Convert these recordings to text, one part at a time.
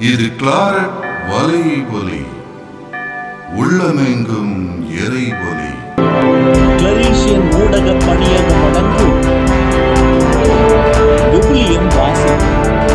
இது கிளாரட் வலை ஒலி உள்ளமெங்கும் எரை ஒலி கிளரீஷியன் ஊடக பணியகம் வழங்கும் விவிலியம் வாசகம்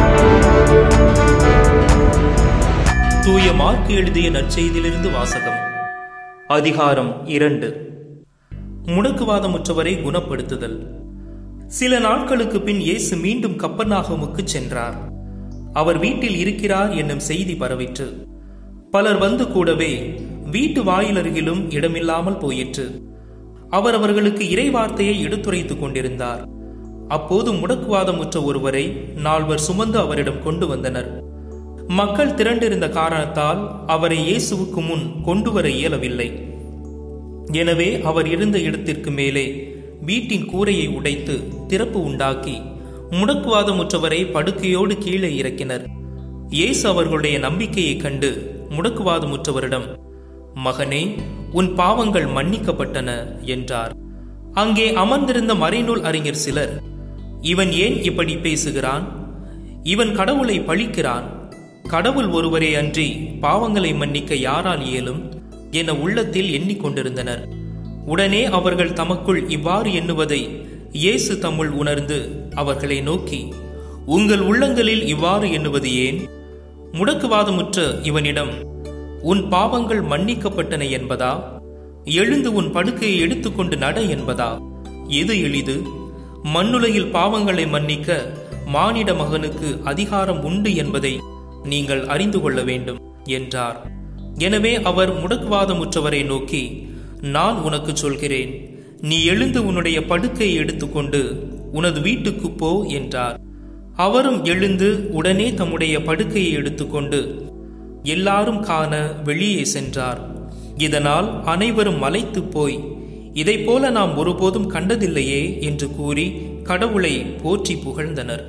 தூய மார்க்கு எழுதிய நற்செய்தியிலிருந்து வாசகம் அதிகாரம் இரண்டு முடக்குவாதமுற்றவரை குணப்படுத்துதல் சில நாட்களுக்கு பின் இயேசு மீண்டும் கப்பர்நாகமுக்கு சென்றார் அவர் வீட்டில் இருக்கிறார் என்னும் செய்தி பரவிற்று பலர் வந்து கூடவே வீட்டு வாயிலருகிலும் இடமில்லாமல் போயிற்று அவர் அவர்களுக்கு இறைவார்த்தையை எடுத்துரைத்துக் கொண்டிருந்தார் அப்போது முடக்குவாதமுற்ற ஒருவரை நால்வர் சுமந்து அவரிடம் கொண்டு வந்தனர் மக்கள் திரண்டிருந்த காரணத்தால் அவரை இயேசுவுக்கு முன் கொண்டு வர இயலவில்லை எனவே அவர் இருந்த இடத்திற்கு மேலே வீட்டின் கூரையை உடைத்து திறப்பு உண்டாக்கி முடக்குவாதமுற்றவரை படுக்கையோடு கீழே இறக்கினர் இயேசு அவர்களுடைய நம்பிக்கையைக் கண்டு முடக்குவாதமுற்றவரிடம் மகனே உன் பாவங்கள் மன்னிக்கப்பட்டன என்றார் அங்கே அமர்ந்திருந்த மறைநூல் அறிஞர் சிலர் இவன் ஏன் இப்படி பேசுகிறான் இவன் கடவுளை பழிக்கிறான் கடவுள் ஒருவரே அன்றி பாவங்களை மன்னிக்க யாரால் இயலும் என உள்ளத்தில் எண்ணிக்கொண்டிருந்தனர் உடனே அவர்கள் தமக்குள் இவ்வாறு எண்ணுவதை இயேசு தம்முள் உணர்ந்து அவர்களை நோக்கி உங்கள் உள்ளங்களில் இவ்வாறு எண்ணுவது ஏன் முடக்குவாதமுற்ற இவனிடம் உன் பாவங்கள் மன்னிக்கப்பட்டன என்பதா எழுந்து உன் படுக்கையை எடுத்துக்கொண்டு நட என்பதா எது எளிது மண்ணுலகில் பாவங்களை மன்னிக்க மானிட மகனுக்கு அதிகாரம் உண்டு என்பதை நீங்கள் அறிந்து கொள்ள வேண்டும் என்றார் எனவே அவர் முடக்குவாதமுற்றவரை நோக்கி நான் உனக்கு சொல்கிறேன் நீ எழுந்து உன்னுடைய படுக்கையை எடுத்துக்கொண்டு உனது வீட்டுக்கு போ என்றார் அவரும் எழுந்து உடனே தம்முடைய படுக்கையை எடுத்துக்கொண்டு எல்லாரும் காண வெளியே சென்றார் இதனால் அனைவரும் மலைத்து போய் இதைப் போல நாம் ஒருபோதும் கண்டதில்லையே என்று கூறி கடவுளை போற்றி புகழ்ந்தனர்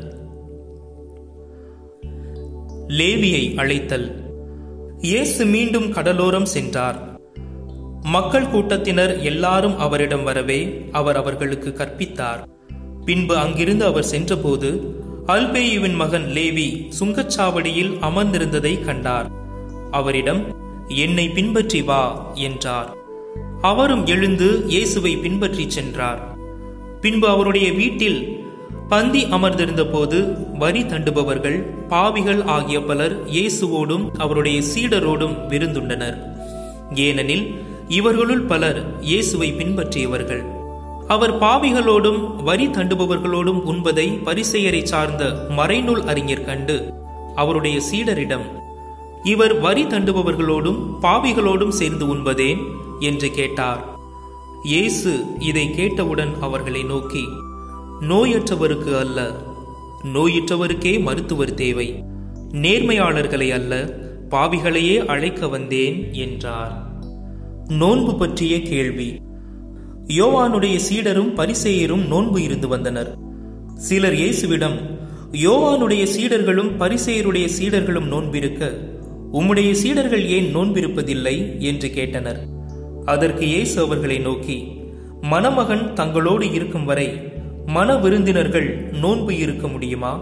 லேவியை அழைத்தல் இயேசு மீண்டும் கடலோரம் சென்றார் மக்கள் கூட்டத்தினர் எல்லாரும் அவரிடம் வரவே அவர் அவர்களுக்கு கற்பித்தார் பின்பு அங்கிருந்து அவர் சென்றபோது அல்பேயுவின் மகன் லேவி சுங்கச்சாவடியில் அமர்ந்திருந்ததை கண்டார் அவரிடம் என்னை பின்பற்றி வா என்றார் அவரும் எழுந்து இயேசுவை பின்பற்றி சென்றார் பின்பு அவருடைய வீட்டில் பந்தி அமர்ந்திருந்த போது வரி தண்டுபவர்கள் பாவிகள் ஆகிய பலர் இயேசுவோடும் அவருடைய சீடரோடும் விருந்துண்டனர் ஏனெனில் இவர்களுள் பலர் இயேசுவை பின்பற்றியவர்கள் அவர் பாவிகளோடும் வரி தண்டுபவர்களோடும் உண்பதை பரிசெயரை சார்ந்த மறைநூல் அறிஞர் கண்டு அவருடைய சீடரிடம் இவர் வரி தண்டுபவர்களோடும் பாவிகளோடும் சேர்ந்து உண்பதேன் என்று கேட்டார் இயேசு இதை கேட்டவுடன் அவர்களை நோக்கி நோயற்றவருக்கு அல்ல நோயுற்றவருக்கே மருத்துவர் தேவை நேர்மையாளர்களை அல்ல பாவிகளையே அழைக்க வந்தேன் என்றார் நோன்பு பற்றிய கேள்வி யோவானுடைய சீடரும் பரிசேயரும் நோன்பு இருந்து வந்தனர் சிலர் இயேசுவிடம் யோவானுடைய சீடர்களும் பரிசேயருடைய சீடர்களும் நோன்பிருக்க உம்முடைய சீடர்கள் ஏன் நோன்பிருப்பதில்லை என்று கேட்டனர் அதற்கு இயேசு அவர்களை நோக்கி மணமகன் தங்களோடு இருக்கும் வரை மன விருந்தினர்கள் நோன்பு இருக்க முடியுமா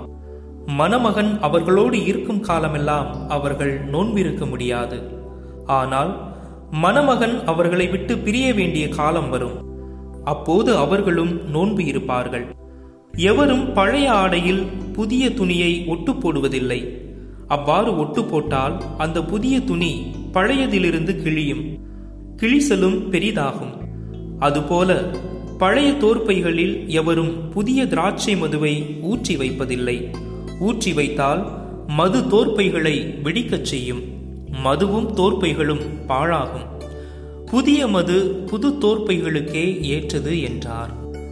மணமகன் அவர்களோடு இருக்கும் காலமெல்லாம் அவர்கள் நோன்பிருக்க முடியாது ஆனால் மணமகன் அவர்களை விட்டு பிரிய வேண்டிய காலம் வரும் அப்போது அவர்களும் நோன்பு இருப்பார்கள் எவரும் பழைய ஆடையில் புதிய துணியை ஒட்டு போடுவதில்லை அவ்வாறு ஒட்டு போட்டால் அந்த புதிய துணி பழையதிலிருந்து கிழியும் கிழிசலும் பெரிதாகும் அதுபோல பழைய தோற்பைகளில் எவரும் புதிய திராட்சை மதுவை ஊற்றி வைப்பதில்லை ஊற்றி வைத்தால் மது தோற்பைகளை வெடிக்கச் செய்யும் மதுவும் தோற்பைகளும் பாழாகும் புதிய மது புது தோற்பைகளுக்கே ஏற்றது என்றார்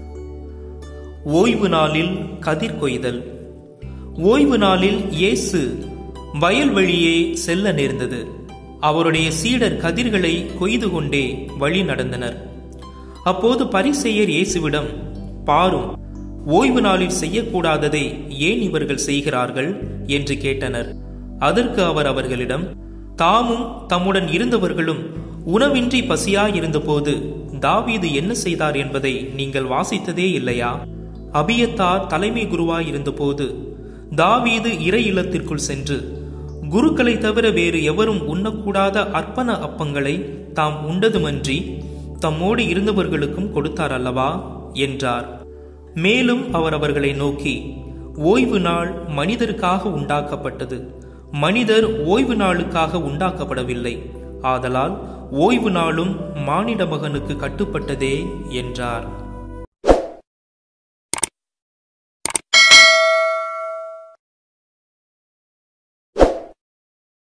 ஓய்வு நாளில் கதிர் கொய்தல் ஓய்வு நாளில் இயேசு வயல்வெளியே செல்ல நேர்ந்தது அவருடைய சீடர் கதிர்களை கொய்து கொண்டே வழி நடந்தனர் அப்போது பரிசெயர் இயேசுவிடம் பாரும் ஓய்வு நாளில் செய்யக்கூடாததை ஏன் இவர்கள் செய்கிறார்கள் என்று கேட்டனர் அதற்கு அவர் அவர்களிடம் தாமும் தம்முடன் இருந்தவர்களும் உணவின்றி பசியாயிருந்தபோது தாவீது என்ன செய்தார் என்பதை நீங்கள் வாசித்ததே இல்லையா அபியத்தார் தலைமை குருவாயிருந்தபோது தாவீது இறை இல்லத்திற்குள் சென்று குருக்களை தவிர வேறு எவரும் உண்ணக்கூடாத அர்ப்பண அப்பங்களை தாம் உண்டதுமன்றி தம்மோடு இருந்தவர்களுக்கும் கொடுத்தார் அல்லவா என்றார் மேலும் அவர் அவர்களை நோக்கி ஓய்வு நாள் மனிதருக்காக உண்டாக்கப்பட்டது மனிதர் ஓய்வு நாளுக்காக உண்டாக்கப்படவில்லை ஆதலால் ஓய்வு நாளும் மானிட மகனுக்கு கட்டுப்பட்டதே என்றார்